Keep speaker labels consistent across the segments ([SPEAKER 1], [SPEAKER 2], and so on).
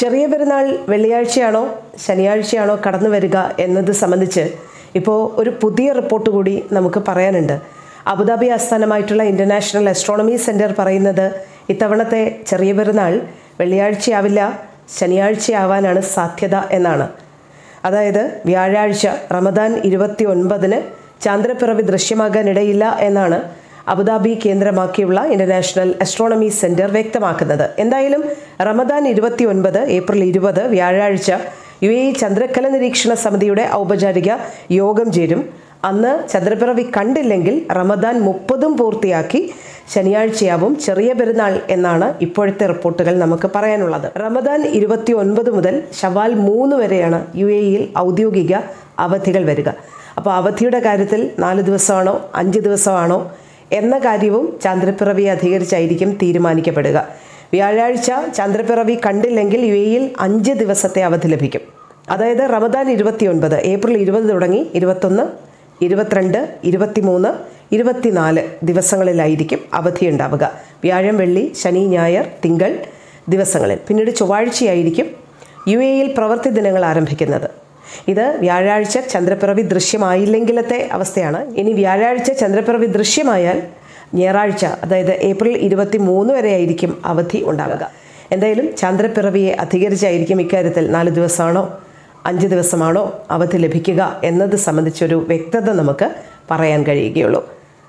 [SPEAKER 1] ചെറിയ പെരുന്നാൾ വെള്ളിയാഴ്ചയാണോ ശനിയാഴ്ചയാണോ കടന്നു വരിക എന്നത് സംബന്ധിച്ച് ഇപ്പോൾ ഒരു പുതിയ റിപ്പോർട്ട് കൂടി നമുക്ക് പറയാനുണ്ട് അബുദാബി ആസ്ഥാനമായിട്ടുള്ള ഇൻ്റർനാഷണൽ അസ്ട്രോണമി സെൻറ്റർ പറയുന്നത് ഇത്തവണത്തെ ചെറിയ പെരുന്നാൾ വെള്ളിയാഴ്ചയാവില്ല ശനിയാഴ്ചയാവാനാണ് സാധ്യത എന്നാണ് അതായത് വ്യാഴാഴ്ച റമദാൻ ഇരുപത്തി ഒൻപതിന് ചാന്ദ്രപ്പിറവി ദൃശ്യമാകാനിടയില്ല എന്നാണ് അബുദാബി കേന്ദ്രമാക്കിയുള്ള ഇന്റർനാഷണൽ അസ്ട്രോണമി സെന്റർ വ്യക്തമാക്കുന്നത് എന്തായാലും റമദാൻ ഇരുപത്തി ഒൻപത് ഏപ്രിൽ ഇരുപത് വ്യാഴാഴ്ച യു എ ചന്ദ്രക്കല നിരീക്ഷണ സമിതിയുടെ ഔപചാരിക യോഗം ചേരും അന്ന് ചന്ദ്രപ്പിറവി കണ്ടില്ലെങ്കിൽ റമദാൻ മുപ്പതും പൂർത്തിയാക്കി ശനിയാഴ്ചയാവും ചെറിയ പെരുന്നാൾ എന്നാണ് ഇപ്പോഴത്തെ റിപ്പോർട്ടുകൾ നമുക്ക് പറയാനുള്ളത് റമദാൻ ഇരുപത്തി ഒൻപത് മുതൽ ഷവാൽ മൂന്ന് വരെയാണ് യു എയിൽ ഔദ്യോഗിക അവധികൾ വരിക അപ്പോൾ അവധിയുടെ കാര്യത്തിൽ നാല് ദിവസമാണോ അഞ്ച് ദിവസമാണോ എന്ന കാര്യവും ചന്ദ്രപ്പിറവിയെ അധികരിച്ചായിരിക്കും തീരുമാനിക്കപ്പെടുക വ്യാഴാഴ്ച ചന്ദ്രപ്പിറവി കണ്ടില്ലെങ്കിൽ യു എയിൽ അഞ്ച് ദിവസത്തെ അവധി ലഭിക്കും അതായത് റമദാൻ ഇരുപത്തിയൊൻപത് ഏപ്രിൽ ഇരുപത് തുടങ്ങി ഇരുപത്തൊന്ന് ഇരുപത്തിരണ്ട് ഇരുപത്തിമൂന്ന് ഇരുപത്തിനാല് ദിവസങ്ങളിലായിരിക്കും അവധി ഉണ്ടാവുക വ്യാഴം വെള്ളി ശനി ഞായർ തിങ്കൾ ദിവസങ്ങളിൽ പിന്നീട് ചൊവ്വാഴ്ചയായിരിക്കും യു എയിൽ പ്രവൃത്തി ദിനങ്ങൾ ആരംഭിക്കുന്നത് ഇത് വ്യാഴാഴ്ച ചന്ദ്രപ്പിറവി ദൃശ്യമായില്ലെങ്കിലത്തെ അവസ്ഥയാണ് ഇനി വ്യാഴാഴ്ച ചന്ദ്രപ്പിറവി ദൃശ്യമായാൽ ഞായറാഴ്ച അതായത് ഏപ്രിൽ ഇരുപത്തി മൂന്ന് വരെ ആയിരിക്കും അവധി ഉണ്ടാവുക എന്തായാലും ചന്ദ്രപ്പിറവിയെ അധികരിച്ചായിരിക്കും ഇക്കാര്യത്തിൽ നാല് ദിവസമാണോ അഞ്ച് ദിവസമാണോ അവധി ലഭിക്കുക എന്നത് സംബന്ധിച്ചൊരു വ്യക്തത നമുക്ക് പറയാൻ കഴിയുകയുള്ളൂ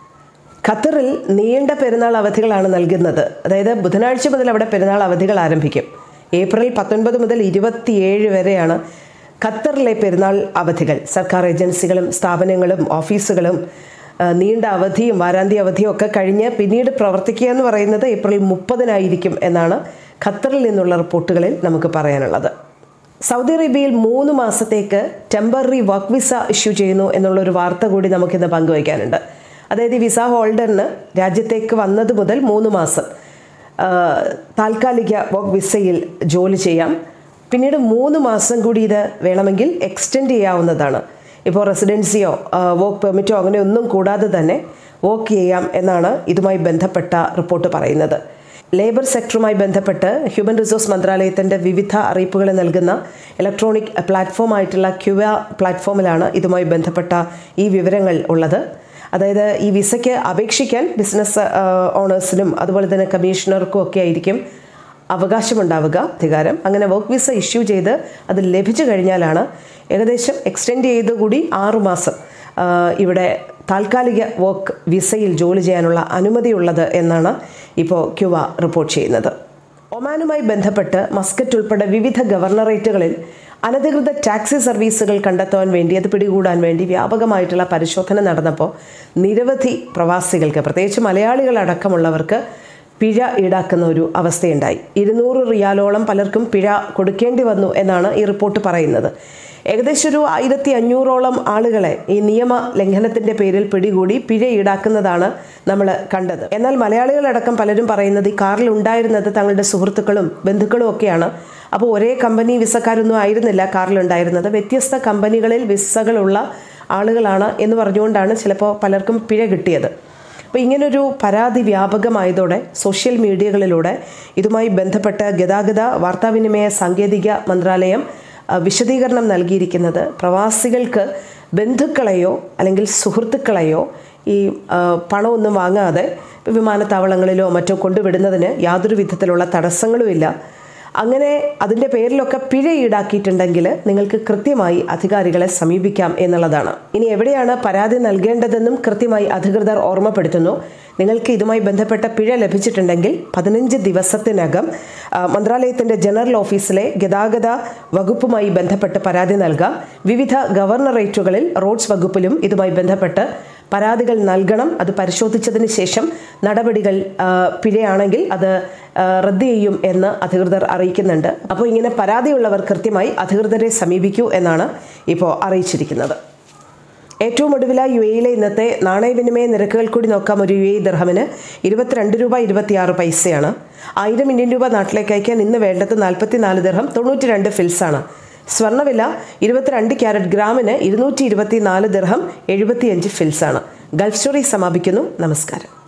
[SPEAKER 1] ഖത്തറിൽ നീണ്ട പെരുന്നാൾ അവധികളാണ് നൽകുന്നത് അതായത് ബുധനാഴ്ച മുതൽ അവിടെ പെരുന്നാൾ അവധികൾ ആരംഭിക്കും ഏപ്രിൽ പത്തൊൻപത് മുതൽ ഇരുപത്തിയേഴ് വരെയാണ് ഖത്തറിലെ പെരുന്നാൾ അവധികൾ സർക്കാർ ഏജൻസികളും സ്ഥാപനങ്ങളും ഓഫീസുകളും ആ, നീണ്ട അവധിയും വാരാന്ത്യ അവധിയും ഒക്കെ കഴിഞ്ഞ് പിന്നീട് പ്രവർത്തിക്കുക എന്ന് പറയുന്നത് ഏപ്രിൽ മുപ്പതിനായിരിക്കും എന്നാണ് ഖത്തറിൽ നിന്നുള്ള റിപ്പോർട്ടുകളിൽ നമുക്ക് പറയാനുള്ളത് സൗദി അറേബ്യയിൽ മൂന്ന് മാസത്തേക്ക് ടെമ്പററി വർക്ക് വിസ ഇഷ്യൂ ചെയ്യുന്നു എന്നുള്ളൊരു വാർത്ത കൂടി നമുക്കിന്ന് പങ്കുവയ്ക്കാനുണ്ട് അതായത് ഈ വിസ ഹോൾഡറിന് രാജ്യത്തേക്ക് വന്നത് മുതൽ മൂന്ന് മാസം ആ, താൽക്കാലിക വർക്ക് വിസയിൽ ജോലി ചെയ്യാം പിന്നീട് മൂന്ന് മാസം കൂടി ഇത് വേണമെങ്കിൽ എക്സ്റ്റെൻഡ് ചെയ്യാവുന്നതാണ് ഇപ്പോൾ റെസിഡൻസിയോ വർക്ക് പെർമിറ്റോ അങ്ങനെ ഒന്നും കൂടാതെ തന്നെ വർക്ക് ചെയ്യാം എന്നാണ് ഇതുമായി ബന്ധപ്പെട്ട റിപ്പോർട്ട് പറയുന്നത് ലേബർ സെക്ടറുമായി ബന്ധപ്പെട്ട് ഹ്യൂമൻ റിസോഴ്സ് മന്ത്രാലയത്തിൻ്റെ വിവിധ അറിയിപ്പുകൾ നൽകുന്ന ഇലക്ട്രോണിക് പ്ലാറ്റ്ഫോമായിട്ടുള്ള ക്യുവ പ്ലാറ്റ്ഫോമിലാണ് ഇതുമായി ബന്ധപ്പെട്ട ഈ വിവരങ്ങൾ ഉള്ളത് അതായത് ഈ വിസയ്ക്ക് അപേക്ഷിക്കാൻ ബിസിനസ് ഓണേഴ്സിനും അതുപോലെ തന്നെ കമ്മീഷണർക്കും ഒക്കെ ആയിരിക്കും അവകാശമുണ്ടാവുക അധികാരം അങ്ങനെ വർക്ക് വിസ ഇഷ്യൂ ചെയ്ത് അത് ലഭിച്ചു കഴിഞ്ഞാലാണ് ഏകദേശം എക്സ്റ്റെൻഡ് ചെയ്ത് കൂടി ആറുമാസം ആ, ഇവിടെ താൽക്കാലിക വർക്ക് വിസയിൽ ജോലി ചെയ്യാനുള്ള അനുമതിയുള്ളത് എന്നാണ് ഇപ്പോൾ ക്യുവ റിപ്പോർട്ട് ചെയ്യുന്നത് ഒമാനുമായി ബന്ധപ്പെട്ട് മസ്കറ്റ് ഉൾപ്പെടെ വിവിധ ഗവർണറേറ്റുകളിൽ അനധികൃത ടാക്സി സർവീസുകൾ കണ്ടെത്താൻ വേണ്ടി അത് പിടികൂടാൻ വേണ്ടി വ്യാപകമായിട്ടുള്ള പരിശോധന നടന്നപ്പോൾ നിരവധി പ്രവാസികൾക്ക് പ്രത്യേകിച്ച് മലയാളികളടക്കമുള്ളവർക്ക് പിഴ ഈടാക്കുന്ന ഒരു അവസ്ഥയുണ്ടായി ഇരുന്നൂറ് റിയാലോളം പലർക്കും പിഴ കൊടുക്കേണ്ടി വന്നു എന്നാണ് ഈ റിപ്പോർട്ട് പറയുന്നത് ഏകദേശം ഒരു ആയിരത്തി അഞ്ഞൂറോളം ആളുകളെ ഈ നിയമ ലംഘനത്തിന്റെ പേരിൽ പിടികൂടി പിഴ ഈടാക്കുന്നതാണ് നമ്മൾ കണ്ടത് എന്നാൽ മലയാളികളടക്കം പലരും പറയുന്നത് ഈ കാറിൽ ഉണ്ടായിരുന്നത് തങ്ങളുടെ സുഹൃത്തുക്കളും ബന്ധുക്കളും ഒക്കെയാണ് അപ്പോൾ ഒരേ കമ്പനി വിസക്കാരൊന്നും ആയിരുന്നില്ല കാറിലുണ്ടായിരുന്നത് വ്യത്യസ്ത കമ്പനികളിൽ വിസകളുള്ള ആളുകളാണ് എന്ന് പറഞ്ഞുകൊണ്ടാണ് ചിലപ്പോൾ പലർക്കും പിഴ കിട്ടിയത് അപ്പോൾ ഇങ്ങനൊരു പരാതി വ്യാപകമായതോടെ സോഷ്യൽ മീഡിയകളിലൂടെ ഇതുമായി ബന്ധപ്പെട്ട് ഗതാഗത വാർത്താവിനിമയ സാങ്കേതിക മന്ത്രാലയം ആ, വിശദീകരണം നൽകിയിരിക്കുന്നത് പ്രവാസികൾക്ക് ബന്ധുക്കളെയോ അല്ലെങ്കിൽ സുഹൃത്തുക്കളെയോ ഈ ആ, പണമൊന്നും വാങ്ങാതെ വിമാനത്താവളങ്ങളിലോ മറ്റോ കൊണ്ടുവിടുന്നതിന് യാതൊരു വിധത്തിലുള്ള തടസ്സങ്ങളുമില്ല അങ്ങനെ അതിൻ്റെ പേരിലൊക്കെ പിഴ ഈടാക്കിയിട്ടുണ്ടെങ്കിൽ നിങ്ങൾക്ക് കൃത്യമായി അധികാരികളെ സമീപിക്കാം എന്നുള്ളതാണ് ഇനി എവിടെയാണ് പരാതി നൽകേണ്ടതെന്നും കൃത്യമായി അധികൃതർ ഓർമ്മപ്പെടുത്തുന്നു നിങ്ങൾക്ക് ഇതുമായി ബന്ധപ്പെട്ട പിഴ ലഭിച്ചിട്ടുണ്ടെങ്കിൽ പതിനഞ്ച് ദിവസത്തിനകം ആ, മന്ത്രാലയത്തിൻ്റെ ജനറൽ ഓഫീസിലെ ഗതാഗത വകുപ്പുമായി ബന്ധപ്പെട്ട് പരാതി നൽകാം വിവിധ ഗവർണറേറ്റുകളിൽ റോഡ്സ് വകുപ്പിലും ഇതുമായി ബന്ധപ്പെട്ട് പരാതികൾ നൽകണം അത് പരിശോധിച്ചതിന് ശേഷം നടപടികൾ ആ, പിഴയാണെങ്കിൽ അത് ആ, റദ്ദ് ചെയ്യും എന്ന് അധികൃതർ അറിയിക്കുന്നുണ്ട് അപ്പോൾ ഇങ്ങനെ പരാതിയുള്ളവർ കൃത്യമായി അധികൃതരെ സമീപിക്കൂ എന്നാണ് ഇപ്പോൾ അറിയിച്ചിരിക്കുന്നത് ഏറ്റവും ഒടുവിലായി യു എയിലെ ഇന്നത്തെ നാണയവിനിമയ നിരക്കുകൾ കൂടി നോക്കാം ഒരു യു എ ദർഹമിന് ഇരുപത്തിരണ്ട് രൂപ ഇരുപത്തിയാറ് പൈസയാണ് ആയിരം ഇന്ത്യൻ രൂപ നാട്ടിലേക്ക് അയക്കാൻ ഇന്ന് വേണ്ടത് നാൽപ്പത്തി നാല് ദർഹം തൊണ്ണൂറ്റി രണ്ട് ഫിൽസാണ് സ്വർണ്ണവില ഇരുപത്തിരണ്ട് ക്യാരറ്റ് ഗ്രാമിന് ഇരുന്നൂറ്റി ഇരുപത്തി നാല് ദിർഹം എഴുപത്തിയഞ്ച് ഫിൽസാണ് ഗൾഫ് സ്റ്റോറി സമാപിക്കുന്നു നമസ്കാരം